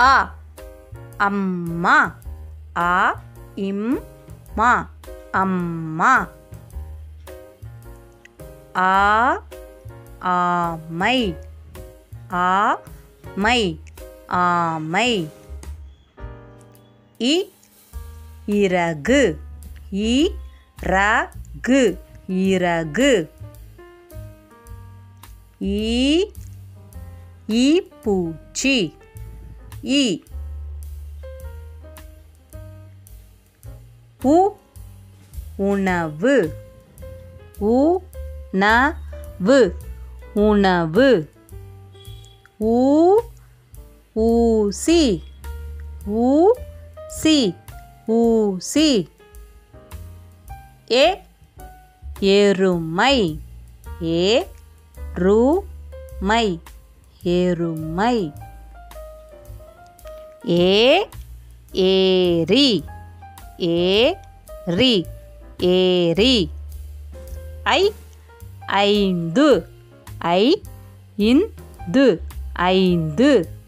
ஆ அம்மா ஆ இம் மா அம்மா ஆ ஆமை ஆ மை ஆமை இ இறகு இ ரகு இறகு ஈ ஈ பூச்சி ஈ உ உணவு உ ந வு உணவு ஊ ஊசி ஊ சி ஊசி ஏ எருமை ஏ ரு மை எருமை ஏ ஏரி ஏ ரி ஏரி ஐ ஐந்து ஐ இந்து ஐந்து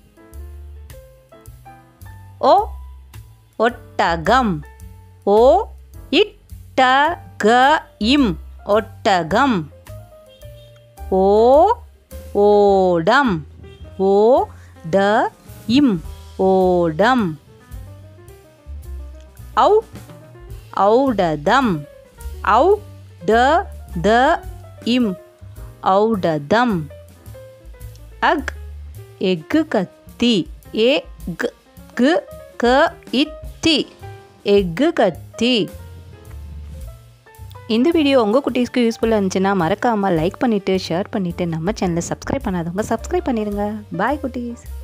ஓ ஒட்டகம் ஓ இட்டக இம் ஒட்டகம் ஓ ஓடம் ஓ ட இம் ஓடம் ஔ ஔடதம் ஔ ட த இம் ஔடதம் அக் எக்கு கத்தி ஏ க் கு க இத்தி எக்கு கத்தி இந்த வீடியோ உங்கள் குட்டீஸ்க்கு யூஸ்ஃபுல்லாக இருந்துச்சுன்னா மறக்காமல் லைக் பண்ணிவிட்டு ஷேர் பண்ணிவிட்டு நம்ம சேனலை சப்ஸ்கிரைப் பண்ணாதவங்க சப்ஸ்கிரைப் பண்ணிடுங்க பாய் குட்டீஸ்